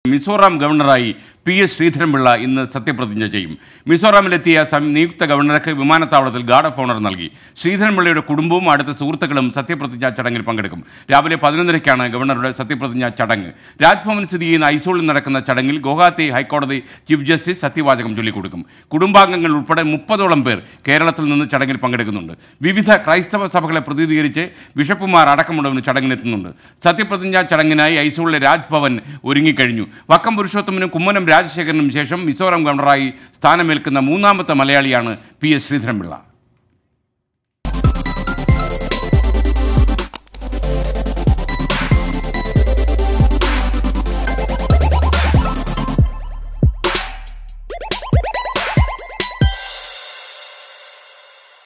മിസോറാം ഗവർണറായി P S Sreedharan Pillai ഇന്ന് സത്യപ്രതിജ്ഞ ചെയ്യും മിസോറാമിലെത്തിയ സം- നിയുക്ത ഗവർണർക്ക് വിമാനത്താവളത്തിൽ ഗാർഡ് ഓഫ് ഓണർ നൽകി ശ്രീധരൻപിള്ളയുടെ കുടുംബവും അടുത്ത സുഹൃത്തുക്കളും സത്യപ്രതിജ്ഞാ ചടങ്ങിൽ പങ്കെടുക്കും രാവിലെ പതിനൊന്നരയ്ക്കാണ് ഗവർണറുടെ സത്യപ്രതിജ്ഞാ ചടങ്ങ് രാജ്ഭവൻ സ്ഥിതി ചെയ്യുന്ന ഐസോളിൽ നടക്കുന്ന ചടങ്ങിൽ ഗുവാഹത്തി ഹൈക്കോടതി ചീഫ് ജസ്റ്റിസ് സത്യവാചകം ചൊല്ലിക്കൊടുക്കും കുടുംബാംഗങ്ങൾ ഉൾപ്പെടെ മുപ്പതോളം പേർ കേരളത്തിൽ നിന്ന് ചടങ്ങിൽ പങ്കെടുക്കുന്നുണ്ട് വിവിധ ക്രൈസ്തവ സഭകളെ പ്രതിനിധീകരിച്ച് ബിഷപ്പുമാർ അടക്കമുള്ളവന് ചടങ്ങിനെത്തുന്നുണ്ട് സത്യപ്രതിജ്ഞാ ചടങ്ങിനായി ഐസോളിലെ രാജ്ഭവൻ ഒരുങ്ങിക്കഴിഞ്ഞു വക്കം പുരുഷോത്തമനും കുമ്മനം രാജശേഖരനും ശേഷം മിസോറാം ഗവർണറായി സ്ഥാനമേൽക്കുന്ന മൂന്നാമത്തെ മലയാളിയാണ് പി എസ് ശ്രീധരൻപിള്ള